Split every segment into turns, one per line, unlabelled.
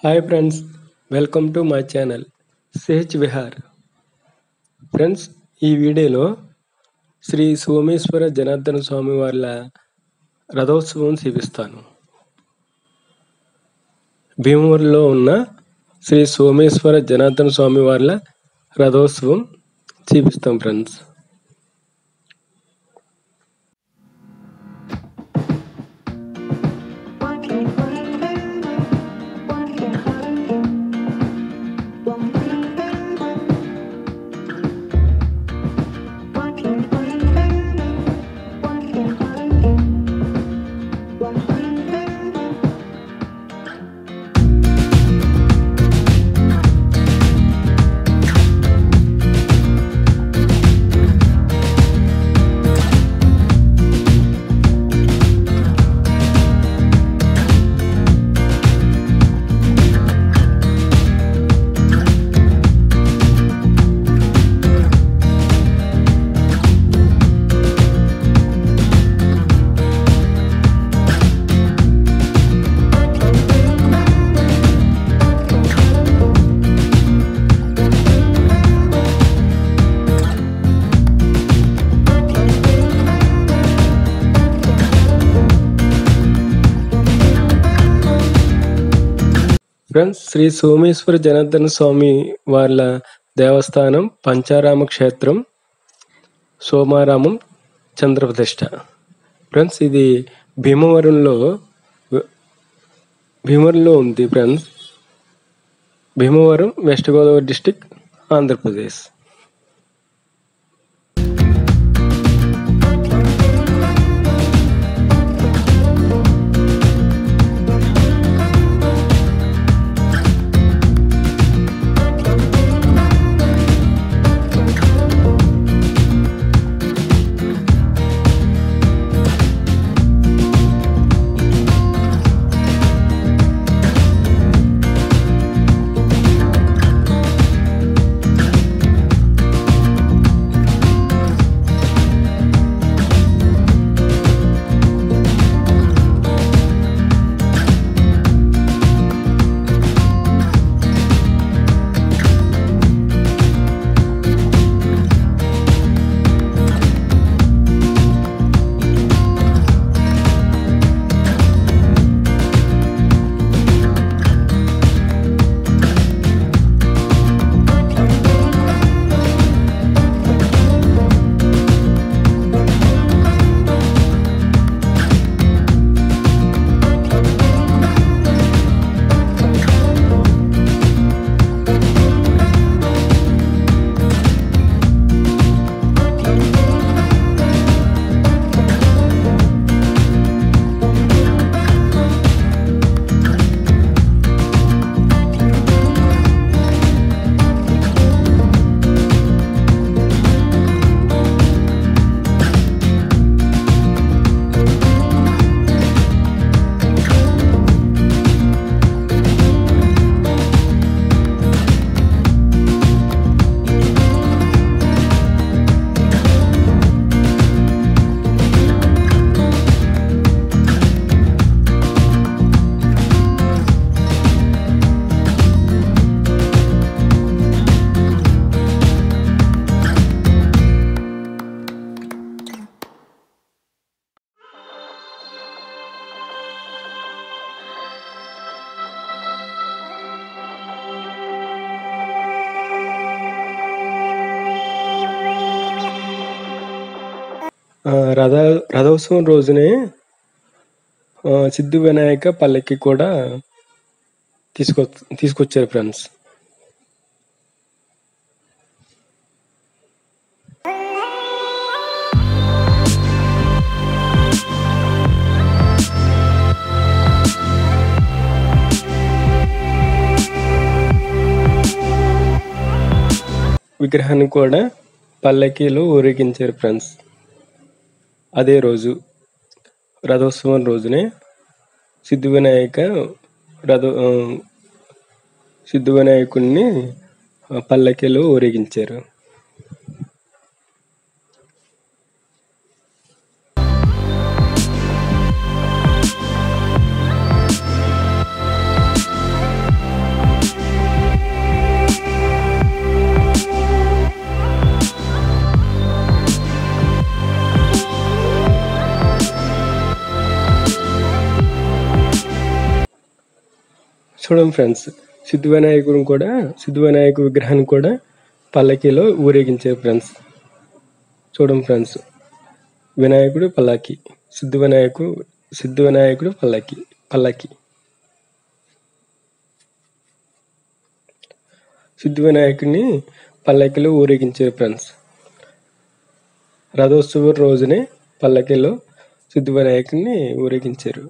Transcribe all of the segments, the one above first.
hi friends welcome to my channel సేజ్ Vihar friends ఈ వీడియోలో శ్రీ సోమేశ్వర జనార్దన స్వామి వాళ్ళ రథోత్సవం చూపిస్తాను భీమవరంలో ఉన్న శ్రీ సోమేశ్వర జనార్దన స్వామి వాళ్ళ రథోత్సవం చూపిస్తాం ఫ్రెండ్స్ ఫ్రెండ్స్ శ్రీ సోమేశ్వర జనార్దన స్వామి వాళ్ళ దేవస్థానం పంచారామ క్షేత్రం సోమారామం చంద్రప్రతిష్ఠ ఫ్రెండ్స్ ఇది భీమవరంలో భీమవరంలో ఉంది friends Bhimavaram west Godavari district Andhra Pradesh ఆ, రథ రథోత్సవం రోజునే ఆ, సిద్ధి వినాయక పల్లకి కూడా తీసుకొ తీసుకొచ్చారు ఫ్రెండ్స్ విగ్రహాన్ని కూడా పల్లకీలో ఊరేగించారు ఫ్రెండ్స్ అదే రోజు రథోత్సవం రోజునే సిద్ధి వినాయక రథ ఆ, సిద్ధి వినాయకుడిని ఆ, పల్లకీలో ఊరేగించారు చూడండి ఫ్రెండ్స్ సిద్ధి వినాయకుడు కూడా సిద్ధి వినాయక విగ్రహాన్ని కూడా పల్లకీలో ఊరేగించారు ఫ్రెండ్స్ చూడండి ఫ్రెండ్స్ వినాయకుడు పల్లకి సిద్ధి వినాయకుడు సిద్ధి వినాయకుడు పల్లకి పల్లకి సిద్ధి వినాయకుడిని పల్లకిలో ఊరేగించారు ఫ్రెండ్స్ రథోత్సవం రోజునే పల్లకిలో సిద్ధి వినాయకుడిని ఊరేగించారు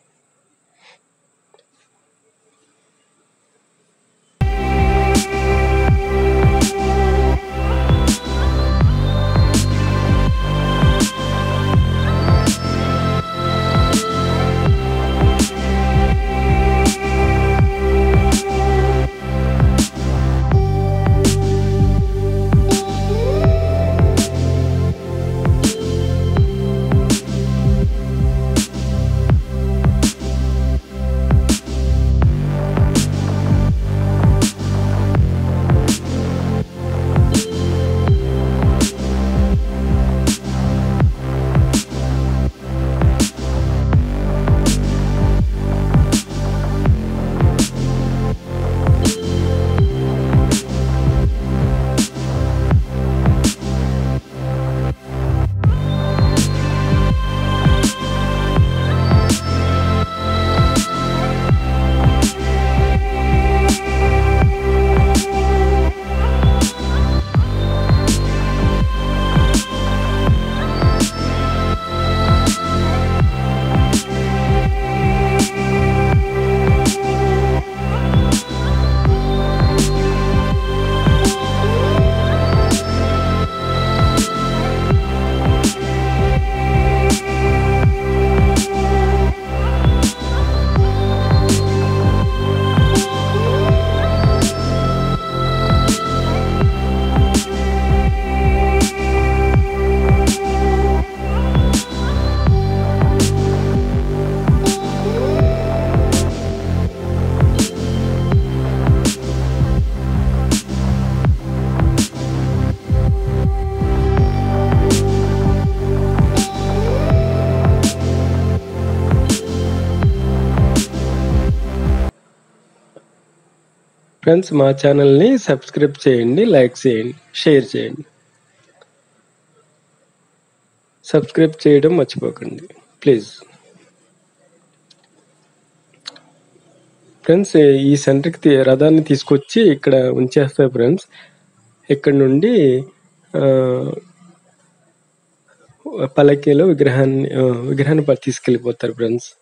ఫ్రెండ్స్ మా ఛానల్ని సబ్స్క్రైబ్ చేయండి లైక్ చేయండి షేర్ చేయండి సబ్స్క్రైబ్ చేయడం మర్చిపోకండి ప్లీజ్ ఫ్రెండ్స్ ఈ సెంటర్కి తీ- రథాన్ని తీసుకొచ్చి ఇక్కడ ఉంచేస్తారు ఫ్రెండ్స్ ఇక్కడ నుండి ఆ, పల్లకీలో విగ్రహాన్ని ఆ, విగ్రహాన్ని ప- తీసుకెళ్ళిపోతారు ఫ్రెండ్స్